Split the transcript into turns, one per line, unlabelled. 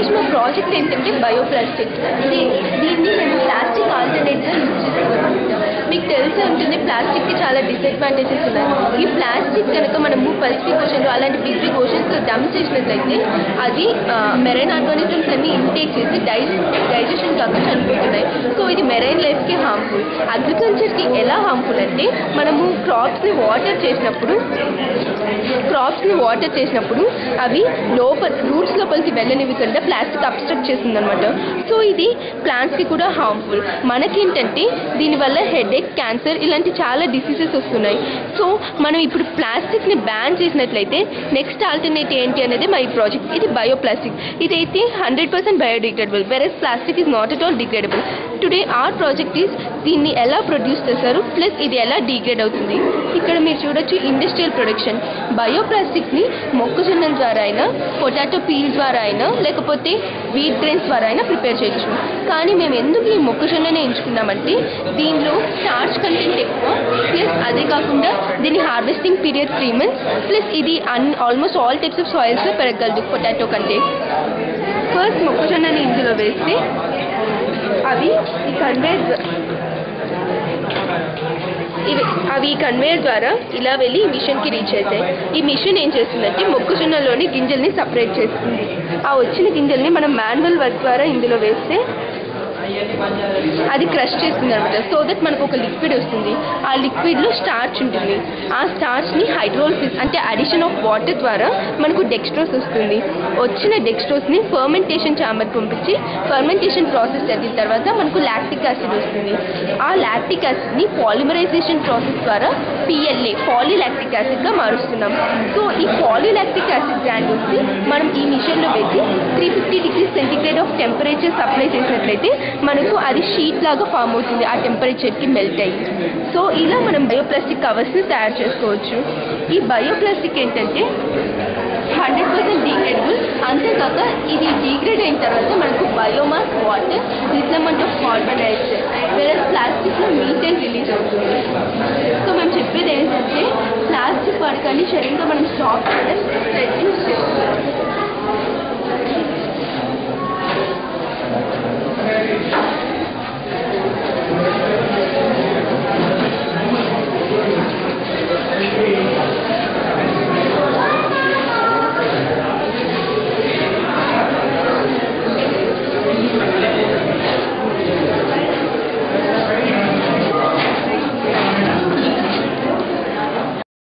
ఈరోజు మా ప్రాజెక్ట్ ఏంటంటే బయోప్లాస్టిక్ దీన్ని మేము ప్లాస్టిక్ ఆల్టర్నేట్గా యూజ్ చేసుకోవాలన్నమాట మీకు తెలిసే ఉంటుంది ప్లాస్టిక్కి చాలా డిసడ్వాంటేజెస్ ఉన్నాయి ఈ ప్లాస్టిక్ కనుక మనము పసిఫిక్ ఓషన్లో అలాంటి బిగ్ బిగ్ ఓషన్స్లో డంప్ చేసినట్లయితే అది మెరైన్ ఆర్గానిజమ్స్ అన్ని ఇంటేక్ చేసి డై డైజెషన్ కాక చనిపోతున్నాయి సో ఇది మెరైన్ లైఫ్కి హార్మ్ఫుల్ అగ్రికల్చర్కి ఎలా హార్మ్ఫుల్ అంటే మనము క్రాప్స్ని వాటర్ చేసినప్పుడు క్రాప్స్ని వాటర్ చేసినప్పుడు అవి లోపల రూట్స్ లోపలికి వెళ్ళనివ్వకుండా ప్లాస్టిక్ అబ్స్ట్రక్ట్ చేస్తుంది అనమాట సో ఇది ప్లాంట్స్కి కూడా హార్మ్ఫుల్ మనకేంటంటే దీనివల్ల హెడేక్ క్యాన్సర్ ఇలాంటి చాలా డిసీజెస్ వస్తున్నాయి సో మనం ఇప్పుడు ప్లాస్టిక్ని బ్యాన్ చేసినట్లయితే నెక్స్ట్ ఆల్టర్నేట్ ఏంటి అనేది మా ఈ ప్రాజెక్ట్ ఇది బయోప్లాస్టిక్ ఇదైతే hundred percent biodegradable whereas plastic is not at all degradable today our project is దీన్ని ఎలా ప్రొడ్యూస్ చేస్తారు ప్లస్ ఇది ఎలా డిగ్రేడ్ అవుతుంది ఇక్కడ మీరు చూడొచ్చు ఇండస్ట్రియల్ ప్రొడక్షన్ బయోప్లాస్టిక్ని మొక్కజొన్నల ద్వారా అయినా పొటాటో పీల్ ద్వారా అయినా లేకపోతే వీట్ గ్రెయిన్స్ ద్వారా అయినా ప్రిపేర్ చేయొచ్చు కానీ మేము ఎందుకు ఈ మొక్కజొన్ననే ఎంచుకున్నామంటే దీనిలో స్టార్చ్ కంటెంట్ ఎక్కువ ప్లస్ అదే కాకుండా దీని harvesting period three months plus ఇది on almost all types of సాయిల్స్లో పెరగలదు పొటాటో కంటే ఫస్ట్ మొక్కజొన్నని ఇందులో వేస్తే అవి ఈ కన్వేర్ ఇవి అవి ఈ కన్వేయర్ ద్వారా ఇలా వెళ్ళి ఈ మిషన్కి రీచ్ అవుతాయి ఈ మిషన్ ఏం చేస్తుందంటే మొక్కజొన్నలోని గింజల్ని సపరేట్ చేస్తుంది ఆ వచ్చిన గింజల్ని మనం మాన్యువల్ వర్క్ ద్వారా ఇందులో వేస్తే అది క్రష్ చేస్తుంది అనమాట సో దట్ మనకు ఒక లిక్విడ్ వస్తుంది ఆ లిక్విడ్లో స్టార్చ్ ఉంటుంది ఆ స్టార్చ్ని హైడ్రోలిసిస్ అంటే అడిషన్ ఆఫ్ వాటర్ ద్వారా మనకు డెక్స్ట్రోస్ వస్తుంది వచ్చిన డెక్స్ట్రోస్ని ఫర్మెంటేషన్ చాంబర్ పంపించి ఫర్మెంటేషన్ ప్రాసెస్ జరిగిన తర్వాత మనకు లాక్టిక్ యాసిడ్ వస్తుంది ఆ లాక్టిక్ యాసిడ్ని పాలిమరైజేషన్ ప్రాసెస్ ద్వారా పిఎల్ఏ పాలిలాక్టిక్ యాసిడ్గా మారుస్తున్నాం సో ఈ పాలిలాక్టిక్ యాసిడ్ గ్రాన్యూల్స్ని మనం ఈ మిషన్లో వేసి three fifty degree centigrade of temperature supply చేసినట్లయితే మనకు అది షీట్ లాగా ఫామ్ అవుతుంది ఆ టెంపరేచర్కి మెల్ట్ అయ్యి సో ఇలా మనం బయోప్లాస్టిక్ కవర్స్ని తయారు చేసుకోవచ్చు ఈ బయోప్లాస్టిక్ ఏంటంటే హండ్రెడ్ పర్సెంట్ డీగ్రేడబుల్ అంతేకాక ఇది డీగ్రేడ్ అయిన తర్వాత మనకు biomass water replacement of carbon dioxide వేరే ప్లాస్టిక్లో మీథేన్ రిలీజ్ అవుతుంది సో మేము చెప్పేది ఏంటంటే